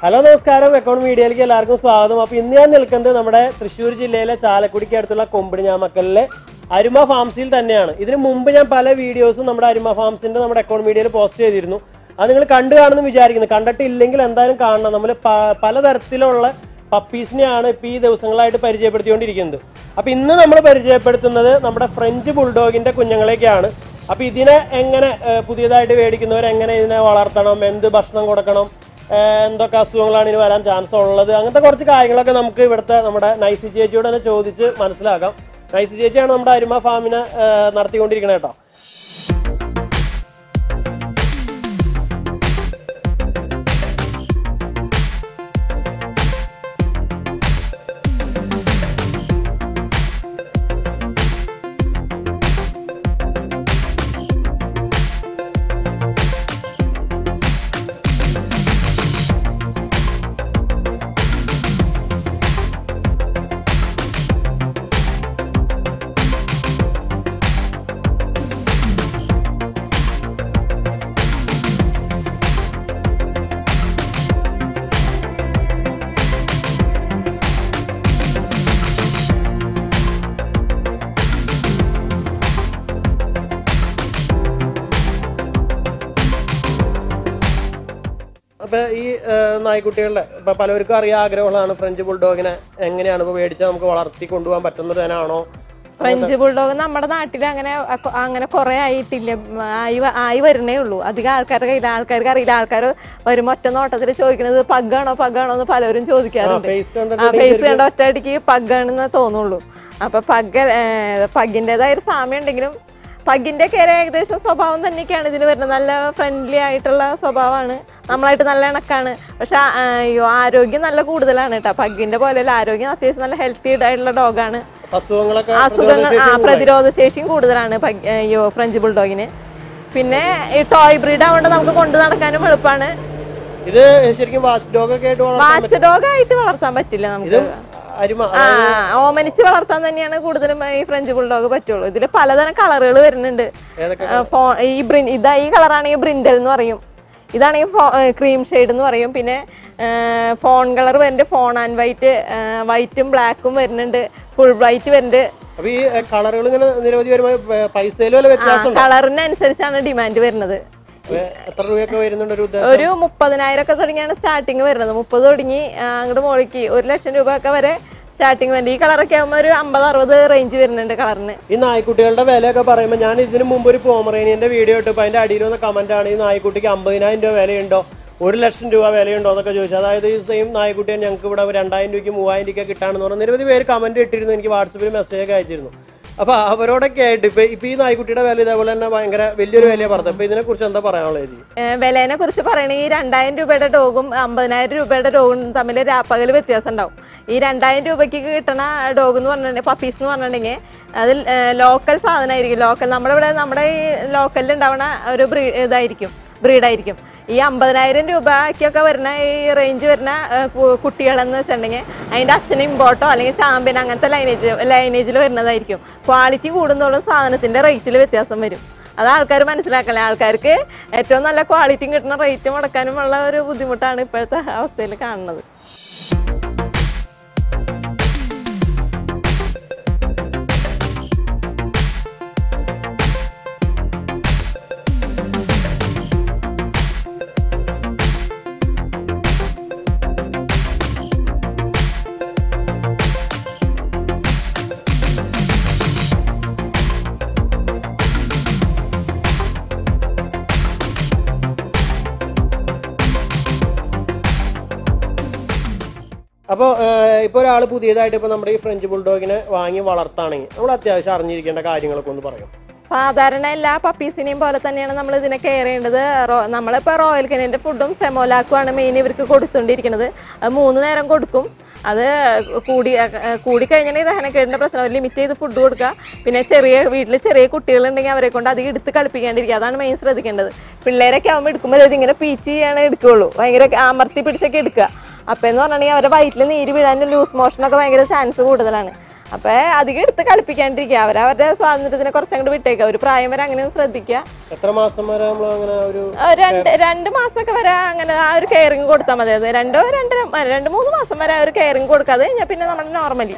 Hello നമസ്കാരം account മീഡിയയിലേക്ക് എല്ലാവർക്കും സ്വാഗതം അപ്പോൾ ഇന്ന് ഞാൻ നിൽക്കുന്നത് നമ്മുടെ തൃശ്ശൂർ ജില്ലയിലെ ചാലക്കുടിക്ക് അടുത്തുള്ള കൊമ്പിടിഞ്ഞാമക്കലിലെ അരുമ ഫാംസിൽ തന്നെയാണ് ഇതിന് മുമ്പ് ഞാൻ പല വീഡിയോസും നമ്മുടെ അരുമ ഫാംസിന്റെ നമ്മുടെ അക്കൗണ്ട് മീഡിയയിൽ പോസ്റ്റ് ചെയ്തിരുന്നു അത് നിങ്ങൾ കണ്ടു കാണുമെന്ന് വിചാരിക്കുന്നു കണ്ടിട്ടില്ലെങ്കിൽ എന്തായാലും കാണണം നമ്മൾ പലതരത്തിലുള്ള പപ്പീസിനെയാണ് ഇപ്പോൾ ഈ ദിവസങ്ങളായിട്ട് പരിചയപ്പെടുത്തിക്കൊണ്ടിരിക്കുന്നത് അപ്പോൾ ഇന്ന് നമ്മൾ പരിചയപ്പെടുത്തുന്നത് നമ്മുടെ ഫ്രഞ്ച് ബുൾഡോഗിന്റെ കുഞ്ഞുങ്ങളെയൊക്കെയാണ് അപ്പോൾ ഇതിനെ എങ്ങനെ ഏഹ്, പുതിയതായിട്ട് മേടിക്കുന്നവർ എങ്ങനെ ഇതിനെ വളർത്തണം എന്ത് ഭക്ഷണം കൊടുക്കണം ഏഹ്, എന്തൊക്കെ അസുഖങ്ങളാണ് ഇനി വരാൻ ചാൻസ് ഉള്ളത് അങ്ങനത്തെ കുറച്ച് കാര്യങ്ങളൊക്കെ നമുക്ക് ഇവിടുത്തെ നമ്മുടെ നൈസി ചേച്ചിയോട് തന്നെ ചോദിച്ച് മനസ്സിലാക്കാം നൈസി ചേച്ചിയാണ് നമ്മുടെ അരുമ ഫാമിനെ ഏഹ്, നടത്തിക്കൊണ്ടിരിക്കുന്നത് കേട്ടോ അപ്പൊ ഈ ഏഹ്, നായ്ക്കുട്ടികളുടെ ഇപ്പൊ പലർക്കും അറിയാൻ ആഗ്രഹമുള്ളതാണ് ഫ്രഞ്ച് ബുൾഡോഗിനെ എങ്ങനെയാണ് ഇപ്പൊ മേടിച്ചാൽ നമുക്ക് വളർത്തി കൊണ്ടുപോകാൻ പറ്റുന്നത് തന്നെയാണോ ഫ്രഞ്ച് ബുൾഡോഗ് നമ്മുടെ നാട്ടിൽ അങ്ങനെ അ- അങ്ങനെ കുറെ ആയിട്ടില്ല ഉം, ആയി വ- ആയി വരുന്നേ ഉള്ളൂ അധികം ആൾക്കാരുടെ കയ്യിൽ ആൾക്കാർക്ക് അറിയില്ല ആൾക്കാർ വരുമ്പോൾ ഒറ്റ നോട്ടത്തിൽ ചോദിക്കുന്നത് പഗ്ഗാണോ പഗ്ഗാണോ എന്ന് പലരും ചോദിക്കാറുണ്ട് ഫേസ് ആ കണ്ടിട്ട് ഫേസ് കണ്ട ഒറ്റയടിക്ക് പഗ്ഗാണെന്ന് തോന്നുള്ളൂ അപ്പൊ പഗ് പഗ്ഗിൻ്റെതായ ഒരു സാമ്യം ഉണ്ടെങ്കിലും പഗ്ഗിന്റെ ഒക്കെ ഒരു ഏകദേശം സ്വഭാവം തന്നെയൊക്കെയാണ് ഇതിൽ വരുന്നത് നല്ല ഫ്രണ്ട്ലി ആയിട്ടുള്ള സ്വഭാവമാണ് നമ്മളായിട്ട് നല്ല ഇണക്കാണ് പക്ഷെ ആ- ആ, അയ്യോ ആരോഗ്യം നല്ല കൂടുതലാണ് കേട്ടോ പഗ്ഗിന്റെ പോലെയല്ല ആരോഗ്യം അത്യാവശ്യം നല്ല ഹെൽത്തി ആയിട്ടുള്ള ഡോഗാണ് അസുഖങ്ങളൊക്കെ അസുഖങ്ങൾ ആ പ്രതിരോധ ശേഷിയും കൂടുതലാണ് പഗ്- അയ്യോ ഫ്രഞ്ച് ബുൾഡോഗിന് പിന്നെ ഈ ടോയ് ബ്രീഡ് ആവുകൊണ്ട് നമുക്ക് കൊണ്ടു നടക്കാനും എളുപ്പമാണ് ഇത് ശരിക്കും വാച്ച് ഡോഗ് ഒക്കെ ആയിട്ട് വളർത്താൻ വാച്ച് ഡോഗ് ആയിട്ട് വളർത്താൻ പറ്റില്ല നമുക്ക് അരിമ ആ ഓമനിച്ച് വളർത്താൻ തന്നെയാണ് കൂടുതലും ഈ ഫ്രഞ്ച് ബുൾഡോഗ് പറ്റുള്ളൂ ഇതിൽ പലതരം കളറുകൾ വരുന്നുണ്ട് ഏതൊക്കെ ആ, ഫോ ഈ ബ്രിൻ ഇതാ ഈ കളറാണെങ്കിൽ ബ്രിൻഡൽ എന്ന് പറയും ഇതാണെങ്കിൽ ക്രീം ഷെയ്ഡ് എന്ന് പറയും പിന്നെ ഫോൺ കളർ വരുന്നുണ്ട് ഫോൺ ആൻഡ് വൈറ്റ് വൈറ്റും ബ്ലാക്കും വരുന്നുണ്ട് ഫുൾ വൈറ്റ് വരുന്നുണ്ട് അപ്പൊ ഈ കളറുകൾ ഇങ്ങനെ നിരവധി വരുമ്പോൾ പൈസയിലും വല്ല വ്യത്യാസം ഉണ്ടോ കളറിനനുസരിച്ചാണ് ഡിമാൻഡ് വരുന്നത് അപ്പൊ എത്ര രൂപയൊക്കെ വരുന്നുണ്ട് ഒരു ഉദ്ദേശം ഒരു മുപ്പതിനായിരം ഒക്കെ തുടങ്ങിയാണ് സ്റ്റാർട്ടിങ് വരുന്നത് മുപ്പത് തുടങ്ങി ആ, അങ്ങോട്ട് മുകളിലേക്ക് ഒരു ലക്ഷം രൂപ ഒക്കെ വരെ സ്റ്റാർട്ടിങ് വരുന്നുണ്ട് ഈ കളറൊക്കെ ആകുമ്പോൾ ഒരു അമ്പത് അറുപത് റേഞ്ച് വരുന്നുണ്ട് കളറിന് ഈ നായ്ക്കുട്ടികളുടെ വിലയൊക്കെ പറയുമ്പോൾ ഞാൻ ഇതിന് മുമ്പ് ഒരു പോമറേനിയന്റെ വീഡിയോ ഇട്ടപ്പോൾ അതിന്റെ അടിയിൽ വന്ന കമന്റ് ആണ് ഈ നായ്ക്കുട്ടിക്ക് അമ്പതിനായിരം രൂപ വിലയുണ്ടോ ഒരു ലക്ഷം രൂപ വിലയുണ്ടോ എന്നൊക്കെ ചോദിച്ചു അതായത് ഈ സെയിം നായ്ക്കുട്ടിയെ ഞങ്ങൾക്ക് ഇവിടെ രണ്ടായിരം രൂപയ്ക്ക് മൂവായിരം രൂപയ്ക്ക് കിട്ടാണെന്ന് പറഞ്ഞ് നിരവധി പേര് കമന്റ് ഇട്ടിരുന്നു എനിക്ക് വാട്സപ്പിൽ മെസ്സേജ് ഒക്കെ അയച്ചിരുന്നു അപ്പൊ അവരോടൊക്കെ ആയിട്ട് ഇപ്പൊ ഇപ്പൊ ഈ നായ്ക്കുട്ടിയുടെ വില ഇതേപോലെ തന്നെ ഭയങ്കര വലിയൊരു വിലയാണ് പറഞ്ഞത് അപ്പൊ ഇതിനെ കുറിച്ച് എന്താ പറയാനുള്ളത് ചേച്ചി ഏഹ് വിലേനെ കുറിച്ച് പറയണെങ്കിൽ ഈ രണ്ടായിരം രൂപയുടെ ഡോഗും അമ്പതിനായിരം രൂപയുടെ ഡോഗും തമ്മിൽ രാപ്പകൽ വ്യത്യാസം ഉണ്ടാവും ഈ രണ്ടായിരം രൂപയ്ക്ക് കിട്ടണ ഡോഗ് എന്ന് പറഞ്ഞിട്ടുണ്ടെങ്കിൽ പപ്പീസ് എന്ന് പറഞ്ഞിട്ടുണ്ടെങ്കിൽ അതിൽ ലോക്കൽ സാധനമായിരിക്കും ലോക്കൽ നമ്മുടെ ഇവിടെ നമ്മുടെ ഈ ലോക്കലിൽ ഉണ്ടാവുന്ന ഒരു ബ്രീ ഇതായിരിക്കും ബ്രീഡായിരിക്കും ഈ അമ്പതിനായിരം രൂപയ്ക്കൊക്കെ വരുന്ന ഈ റേഞ്ച് വരുന്ന ഏഹ് കു- കുട്ടികളെന്ന് വെച്ചിട്ടുണ്ടെങ്കിൽ അതിൻ്റെ അച്ഛനും ഇമ്പോർട്ടോ അല്ലെങ്കിൽ ചാമ്പ്യൻ അങ്ങനത്തെ ലൈനേജ് ലൈനേജിൽ വരുന്നതായിരിക്കും ക്വാളിറ്റി കൂടുന്നതോളം സാധനത്തിൻ്റെ റേറ്റിൽ വ്യത്യാസം വരും അത് ആൾക്കാർ മനസ്സിലാക്കല്ലേ ആൾക്കാർക്ക് ഏറ്റവും നല്ല ക്വാളിറ്റിയും കിട്ടുന്ന റേറ്റ് മുടക്കാനുമുള്ള ഒരു ബുദ്ധിമുട്ടാണ് ഇപ്പോഴത്തെ അവസ്ഥയിൽ കാണുന്നത് അപ്പോൾ ഇപ്പോൾ ഒരാൾ പുതിയതായിട്ട് ഇപ്പോൾ നമ്മുടെ ഈ ഫ്രഞ്ച് ബുൾഡോഗിനെ വാങ്ങി വളർത്താണെങ്കിൽ നമ്മൾ അത്യാവശ്യം അറിഞ്ഞിരിക്കേണ്ട കാര്യങ്ങളൊക്കെ ഒന്ന് പറയും സാധാരണ എല്ലാ പപ്പീസിനെയും പോലെ തന്നെയാണ് നമ്മൾ ഇതിനെ കെയർ ചെയ്യേണ്ടത് റോ നമ്മളിപ്പോൾ റോയൽ കെനിൻ്റെ ഫുഡും സെമോലാക്കുമാണ് മെയിൻ ഇവർക്ക് കൊടുത്തുകൊണ്ടിരിക്കുന്നത് അത് മൂന്ന് നേരം കൊടുക്കും അത് കൂടി കൂടി കഴിഞ്ഞാൽ ദഹനക്കേടിൻ്റെ പ്രശ്നം ലിമിറ്റ് ചെയ്ത് ഫുഡ് കൊടുക്കുക പിന്നെ ചെറിയ വീട്ടിൽ ചെറിയ കുട്ടികളുണ്ടെങ്കിൽ അവരെ കൊണ്ട് അധികം എടുത്ത് കളിപ്പിക്കാണ്ടിരിക്കുക അതാണ് മെയിൻ ശ്രദ്ധിക്കേണ്ടത് പിള്ളേരൊക്കെ ആകുമ്പോൾ എടുക്കുമ്പോൾ ഇതിങ്ങനെ പീച്ച് ചെയ്യാണ് എടുക്കുകയുള്ളൂ ഭയങ്കര അമർത്തി പിടിച്ചൊക്കെ എടുക്കുക അപ്പോൾ എന്ന് പറഞ്ഞിട്ടുണ്ടെങ്കിൽ അവരുടെ വയറ്റിൽ നീര് വീഴാനും ലൂസ് മോഷനൊക്കെ ഭയങ്കര ചാൻസ് കൂടുതലാണ് അപ്പൊ അധികം എടുത്ത് കളിപ്പിക്കാണ്ടിരിക്കുക അവരവരുടെ സ്വാതന്ത്ര്യത്തിനെ കുറച്ചങ്ങോട്ട് വിട്ടേക്കുക ഒരു പ്രായം വരെ അങ്ങനെ ഒന്ന് ശ്രദ്ധിക്കുക എത്ര മാസം വരെ നമ്മൾ അങ്ങനെ ഒരു ആ, രണ്ട് രണ്ട് മാസമൊക്കെ വരെ അങ്ങനെ ആ ഒരു കെയറിങ് കൊടുത്താൽ മതി അത് രണ്ടോ രണ്ടര ആ, രണ്ട് മൂന്ന് മാസം വരെ ആ ഒരു കെയറിങ് കൊടുക്കാതെ കഴിഞ്ഞാൽ പിന്നെ നമ്മുടെ നോർമലി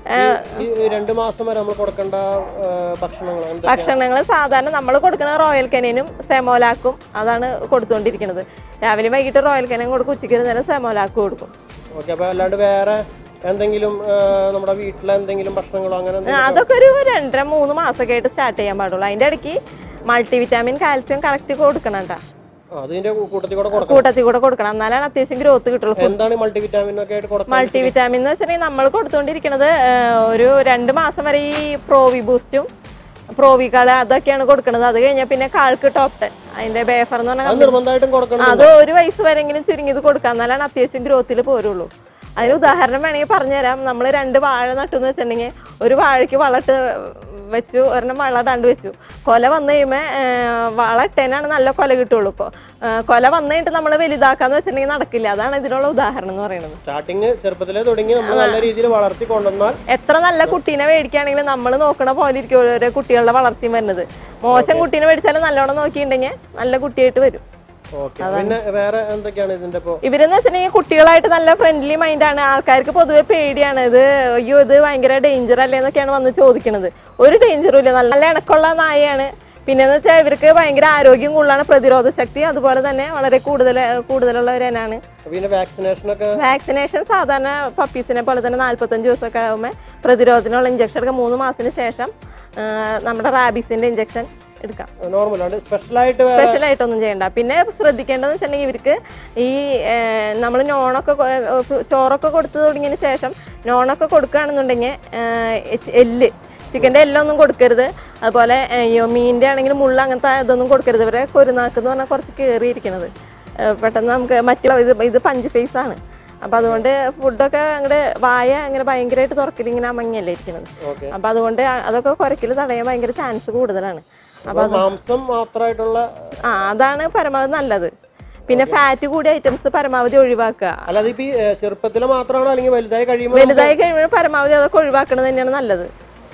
ഈ രണ്ട് മാസം വരെ നമ്മൾ കൊടുക്കേണ്ട ആ, ഭക്ഷണങ്ങൾ എന്തൊക്കെ ഭക്ഷണങ്ങൾ സാധാരണ നമ്മൾ കൊടുക്കുന്ന റോയൽ കനീനും സെമോലാക്കും അതാണ് കൊടുത്തുകൊണ്ടിരിക്കുന്നത് രാവിലെ വൈകിട്ട് റോയൽ കനീൻ കൊടുക്കും ഉച്ചയ്ക്ക് ഒരു നേരം സെമോലാക്കും കൊടുക്കും ഓക്കെ അപ്പൊ അല്ലാണ്ട് വേറെ എന്തെങ്കിലും ആ, നമ്മുടെ വീട്ടിലെ എന്തെങ്കിലും ഭക്ഷണങ്ങളോ അങ്ങനെ ആ, എന്തെങ്കിലും അതൊക്കെ ഒരു രണ്ടര മൂന്ന് മാസമൊക്കെ ആയിട്ട് സ്റ്റാർട്ട് ചെയ്യാൻ പാടുള്ളൂ അതിൻ്റെ ഇടയ്ക്ക് മൾട്ടി വിറ്റാമിൻ കാൽസ്യം കറക്റ്റ് കൊടുക്കണം കേട്ടോ ആ, അതിന്റെ കൂട്ടത്തിൽ കൂടെ കൊടുക്കണം കൂട്ടത്തിൽ കൂടെ കൊടുക്കണം എന്നാലാണ് അത്യാവശ്യം ഗ്രോത്ത് കിട്ടുള്ളൂ എന്താണ് മൾട്ടി വിറ്റാമിൻ ഒക്കെ ആയിട്ട് കൊടുക്കുന്നത് മൾട്ടി വിറ്റാമിൻ എന്ന് വെച്ചിട്ടുണ്ടെങ്കിൽ നമ്മൾ കൊടുത്തുകൊണ്ടിരിക്കുന്നത് ഒരു രണ്ട് മാസം വരെ ഈ പ്രോവി ബൂസ്റ്റും പ്രോവികള് അതൊക്കെയാണ് കൊടുക്കുന്നത് അത് കഴിഞ്ഞാൽ പിന്നെ കാൾക്ക് ടോപ്പ് ടെൻ അതിന്റെ ബേഫർ എന്ന് പറഞ്ഞാൽ അത് നിർബന്ധമായിട്ടും കൊടുക്കണം അത് ഒരു വയസ്സ് വരെങ്കിലും ചുരുങ്ങിയത് കൊടുക്കാം എന്നാലാണ് അത്യാവശ്യം ഗ്രോത്തിൽ പോരുള്ളൂ അതിന് ഉദാഹരണം വേണമെങ്കിൽ പറഞ്ഞുതരാം നമ്മൾ രണ്ട് വാഴ നട്ടു എന്ന് വെച്ചിട്ടുണ്ടെങ്കിൽ ഒരു വാഴയ്ക്ക് വളട്ട് വെച്ചു ഒരെണ്ണം വള ഇടാണ്ട് വെച്ചു കൊല വന്നു കഴിയുമ്പോൾ വള ഇട്ടേനാണ് നല്ല കൊല കിട്ടുള്ളൂ കൊ- ആ, കൊല വന്നു കഴിഞ്ഞിട്ട് നമ്മൾ വലുതാക്കാന്ന് വെച്ചിട്ടുണ്ടെങ്കിൽ നടക്കില്ല അതാണ് ഇതിനുള്ള ഉദാഹരണം എന്ന് പറയുന്നത് സ്റ്റാർട്ടിങ് ചെറുപ്പത്തിലേ തുടങ്ങി നമ്മൾ നല്ല രീതിയിൽ വളർത്തി കൊണ്ടുവന്നാൽ എത്ര നല്ല കുട്ടീനെ മേടിക്കുകയാണെങ്കിലും നമ്മൾ നോക്കണ പോലെ ഇരിക്കും ഓരോ കുട്ടികളുടെ വളർച്ചയും വരുന്നത് മോശം കുട്ടീനെ മേടിച്ചാലും നല്ലോണം നോക്കിയിട്ടുണ്ടെങ്കിൽ നല്ല കുട്ടിയായിട്ട് വരും ഓക്കെ പിന്നെ വേറെ എന്തൊക്കെയാണ് ഇതിന്റെ ഇപ്പോ ഇവരെന്ന് വെച്ചിട്ടുണ്ടെങ്കിൽ കുട്ടികളായിട്ട് നല്ല ഫ്രണ്ട്ലി മൈൻഡാണ് ആൾക്കാർക്ക് പൊതുവെ പേടിയാണ് ഇത് അയ്യോ ഇത് ഭയങ്കര ഡേഞ്ചർ അല്ലേ എന്നൊക്കെയാണ് വന്ന് ചോദിക്കുന്നത് ഒരു ഡേഞ്ചറും ഇല്ല നല്ല നല്ല ഇണക്കമുള്ള നായയാണ് പിന്നെന്ന് വെച്ചാൽ ഇവർക്ക് ഭയങ്കര ആരോഗ്യം കൂടുതലാണ് പ്രതിരോധ ശക്തി അതുപോലെ തന്നെ വളരെ കൂടുതൽ കൂടുതലുള്ള ഒരു ഇനാണ് പിന്നെ വാക്സിനേഷൻ ഒക്കെ വാക്സിനേഷൻ സാധാരണ പപ്പീസിനെ പോലെ തന്നെ നാൽപ്പത്തഞ്ച് ദിവസമൊക്കെ ആകുമ്പോൾ പ്രതിരോധത്തിനുള്ള ഇഞ്ചക്ഷൻ എടുക്കാം മൂന്ന് മാസത്തിന് ശേഷം ആ, നമ്മുടെ റാബീസിന്റെ ഇഞ്ചക്ഷൻ എടുക്കാം നോർമൽ ആണ് സ്പെഷ്യൽ ആയിട്ട് വേറെ സ്പെഷ്യൽ ആയിട്ടൊന്നും ചെയ്യണ്ട പിന്നെ ശ്രദ്ധിക്കേണ്ടതെന്ന് വെച്ചിട്ടുണ്ടെങ്കിൽ ഇവർക്ക് ഈ നമ്മൾ നോണൊക്കെ കൊ- ഏഹ് ചോറൊക്കെ കൊടുത്തു തുടങ്ങിയതിന് ശേഷം നോണൊക്കെ കൊടുക്കുകയാണെന്നുണ്ടെങ്കിൽ എച്ച്- എല്ല് ചിക്കൻ്റെ എല്ലൊന്നും കൊടുക്കരുത് അതുപോലെ അയ്യോ മീനിൻ്റെ ആണെങ്കിലും മുള്ള അങ്ങനത്തെ ഇതൊന്നും കൊടുക്കരുത് ഇവരെ കൊരുനാക്ക് എന്ന് പറഞ്ഞാൽ കുറച്ച് കയറിയിരിക്കുന്നത് പെട്ടെന്ന് നമുക്ക് മറ്റുള്ള ഇത് ഇത് പഞ്ച് ഫേസ് ആണ് അപ്പോൾ അതുകൊണ്ട് ഫുഡൊക്കെ അങ്ങോട്ട് വായ അങ്ങനെ ഭയങ്കരമായിട്ട് തുറക്കൽ ഇങ്ങനെ അമങ്ങിയല്ലേ ഇരിക്കുന്നത് ഓക്കെ അപ്പോൾ അതുകൊണ്ട് അതൊക്കെ കുറയ്ക്കൽ തടയാൻ ഭയങ്കര ചാൻസ് കൂടുതലാണ് അപ്പൊ മാംസം മാത്രമായിട്ടുള്ള ആ അതാണ് പരമാവധി നല്ലത് പിന്നെ ഫാറ്റ് കൂടിയ ഐറ്റംസ് പരമാവധി ഒഴിവാക്കുക അല്ലാതെ ഇപ്പൊ ഈ ഏ, ചെറുപ്പത്തില് മാത്രമാണോ അല്ലെങ്കിൽ വലുതായി കഴിയുമ്പോൾ വലുതായി കഴിയുമ്പോൾ പരമാവധി അതൊക്കെ ഒഴിവാക്കണത് തന്നെയാണ് നല്ലത്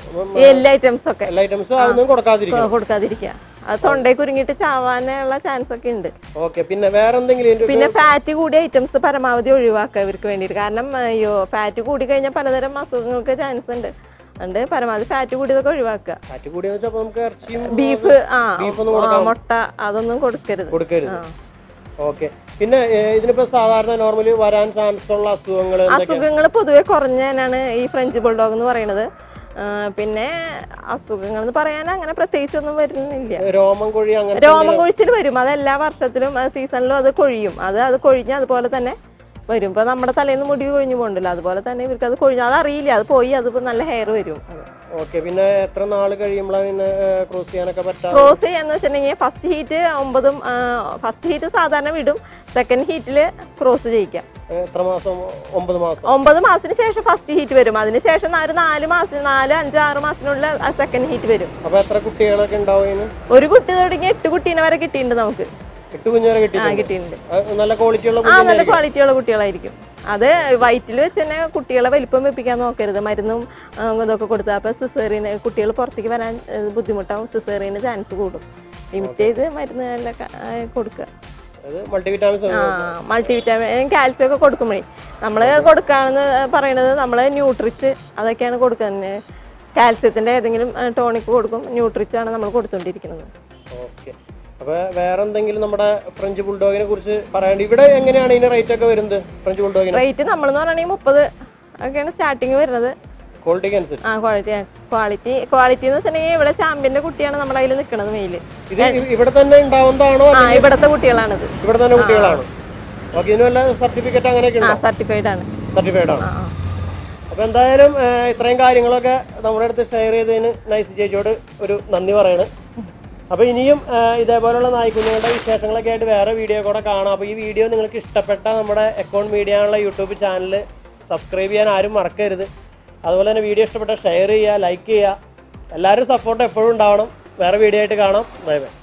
ഈ എല്ലാ ഐറ്റംസ് ഒക്കെ എല്ലാ ഐറ്റംസും അതൊന്നും കൊടുക്കാതിരിക്കും കൊ- കൊടുക്കാതിരിക്കുക അത് തൊണ്ടയിൽ കുരുങ്ങിയിട്ട് ചാവാനുള്ള ചാൻസ് ഒക്കെ ഉണ്ട് ഓക്കെ പിന്നെ വേറെ എന്തെങ്കിലും ഇതിന്റെ പിന്നെ ഫാറ്റ് കൂടിയ ഐറ്റംസ് പരമാവധി ഒഴിവാക്കുക ഇവർക്ക് വേണ്ടിയിട്ട് കാരണം അയ്യോ ഫാറ്റ് കൂടി കഴിഞ്ഞാൽ പലതരം അസുഖങ്ങൾക്ക് ചാൻസ് ഉണ്ട് അതുകൊണ്ട് പരമാവധി ഫാറ്റ് കൂടിയതൊക്കെ ഒഴിവാക്കുക കാറ്റ് കൂടിയെന്ന് വെച്ചാൽ അപ്പൊ നമുക്ക് ഇറച്ചിയും ബീഫ് ആ Beef ഒന്നും ആ, മുട്ട അതൊന്നും കൊടുക്കരുത് കൊടുക്കരുത് ഓക്കെ പിന്നെ ഏ, ഇതിനിപ്പോ സാധാരണ നോർമലി വരാൻ ചാൻസ് ഉള്ള അസുഖങ്ങൾ അസുഖങ്ങൾ പൊതുവെ കുറഞ്ഞതിനാണ് ഈ ഫ്രഞ്ച് ബുൾഡോഗ് എന്ന് പറയുന്നത് ആ, പിന്നെ അസുഖങ്ങൾ എന്ന് പറയാൻ അങ്ങനെ പ്രത്യേകിച്ചൊന്നും വരുന്നില്ല രോമം കൊഴി അങ്ങനെ രോമം കൊഴിച്ചിൽ വരും അത് എല്ലാ വർഷത്തിലും സീസണിലും അത് കൊഴിയും അത് അത് കൊഴിഞ്ഞ് അതുപോലെ തന്നെ വരും ഇപ്പൊ നമ്മുടെ തലേന്ന് മുടി കൊഴിഞ്ഞു പോകണ്ടല്ലോ അതുപോലെ തന്നെ ഇവർക്ക് അത് കൊഴിഞ്ഞു അത് അറിയില്ല അത് പോയി അത് ഇപ്പൊ നല്ല ഹെയർ വരും അത് ഓക്കെ പിന്നെ എത്ര നാൾ കഴിയുമ്പോഴാണ് പിന്നെ ക്രോസ് ചെയ്യാനൊക്കെ പറ്റാ ക്രോസ് ചെയ്യാന്ന് വെച്ചിട്ടുണ്ടെങ്കിൽ ഫസ്റ്റ് ഹീറ്റ് ഒമ്പതും ഫസ്റ്റ് ഹീറ്റ് സാധാരണ വിടും സെക്കൻഡ് ഹീറ്റിൽ ക്രോസ് ചെയ്യിക്കാം ഏ, എത്ര മാസം ഒമ്പത് മാസം ഒമ്പത് മാസത്തിന് ശേഷം ഫസ്റ്റ് ഹീറ്റ് വരും അതിനുശേഷം ഒരു നാല് മാസം നാല് അഞ്ച് ആറ് മാസത്തിനുള്ളിൽ സെക്കൻഡ് ഹീറ്റ് വരും അപ്പൊ എത്ര കുട്ടികളൊക്കെ ഉണ്ടാവും അതിന് ഒരു കുട്ടി തുടങ്ങി എട്ട് കുട്ടീനെ വരെ കിട്ടിയിട്ടുണ്ട് നമുക്ക് എട്ട് കുഞ്ഞുവരെ കിട്ടി ആ കിട്ടിയിട്ടുണ്ട് നല്ല ക്വാളിറ്റി ഉള്ള ആ നല്ല ക്വാളിറ്റിയുള്ള കുട്ടികളായിരിക്കും അത് വയറ്റിൽ വെച്ച് തന്നെ കുട്ടികളെ വലിപ്പം വെപ്പിക്കാൻ നോക്കരുത് മരുന്നും ആ, ഇതൊക്കെ കൊടുത്താൽ അപ്പോൾ സിസേറിന് കുട്ടികൾ പുറത്തേക്ക് വരാൻ ഏ, ബുദ്ധിമുട്ടാവും സിസേറിന് ചാൻസ് കൂടും ലിമിറ്റ് ചെയ്ത് മരുന്ന് എല്ലാം ക- ആ, കൊടുക്കുക അത് മൾട്ടിവിറ്റാമിൻസ് ആ മൾട്ടി വിറ്റാമിൻ കാൽസ്യം ഒക്കെ കൊടുക്കുമ്പോഴേ നമ്മൾ കൊടുക്കുകയാണെന്ന് പറയണത് നമ്മൾ ന്യൂട്രിച്ച് അതൊക്കെയാണ് കൊടുക്കുന്നത് കാൽസ്യത്തിൻ്റെ ഏതെങ്കിലും ടോണിക് കൊടുക്കും ന്യൂട്രിച്ച് ആണ് നമ്മൾ കൊടുത്തുകൊണ്ടിരിക്കുന്നത് ഓക്കെ അപ്പൊ വേറെ എന്തെങ്കിലും നമ്മുടെ ഫ്രഞ്ച് ബുൾഡോഗിനെ കുറിച്ച് പറയാണ്ട് ഇവിടെ എങ്ങനെയാണ് ഇതിന്റെ റേറ്റ് ഒക്കെ വരുന്നത് ഫ്രഞ്ച് ബുൾഡോഗിന് റേറ്റ് നമ്മളെന്ന് പറയുകയാണെങ്കിൽ മുപ്പത് ഒക്കെയാണ് സ്റ്റാർട്ടിങ് വരുന്നത് ക്വാളിറ്റിക്ക് അനുസരിച്ച് ആ ക്വാളിറ്റി ക്വാളിറ്റി ക്വാളിറ്റി എന്ന് വെച്ചിട്ടുണ്ടെങ്കിൽ ഇവിടെ ചാമ്പ്യൻ്റെ കുട്ടിയാണ് നമ്മുടെ കയ്യിൽ നിൽക്കുന്നത് മെയില് ഇത് ഇ- ഇവിടെ തന്നെ ഉണ്ടാവുന്നതാണോ ആ ഇവിടുത്തെ കുട്ടികളാണിത് ഇവിടെ തന്നെ കുട്ടികളാണ് ഓക്കെ ഇതിന് വല്ല സർട്ടിഫിക്കറ്റ് അങ്ങനെയൊക്കെ ആ ഉണ്ടോ സർട്ടിഫൈഡ് ആണ് സർട്ടിഫൈഡ് ആണ് ആ ആ. അപ്പൊ എന്തായാലും ഏ, ഇത്രയും കാര്യങ്ങളൊക്കെ നമ്മുടെ അടുത്ത് ഷെയർ ചെയ്തതിന് നൈസ് ചേച്ചിയോട് ഒരു നന്ദി പറയാണ് അപ്പോൾ ഇനിയും ഏ, ഇതേപോലുള്ള നായ്ക്കുഞ്ഞുങ്ങളുടെ വിശേഷങ്ങളൊക്കെ ആയിട്ട് വേറെ വീഡിയോ കൂടെ കാണാം അപ്പോൾ ഈ വീഡിയോ നിങ്ങൾക്ക് ഇഷ്ടപ്പെട്ട നമ്മുടെ അക്കൗണ്ട് മീഡിയ എന്നുള്ള യൂട്യൂബ് ചാനൽ സബ്സ്ക്രൈബ് ചെയ്യാൻ ആരും മറക്കരുത് അതുപോലെ തന്നെ വീഡിയോ ഇഷ്ടപ്പെട്ട ഷെയർ ചെയ്യുക ലൈക്ക് ചെയ്യുക എല്ലാവരും സപ്പോർട്ട് എപ്പോഴും ഉണ്ടാവണം വേറെ വീഡിയോ ആയിട്ട് കാണാം ബൈ ബൈ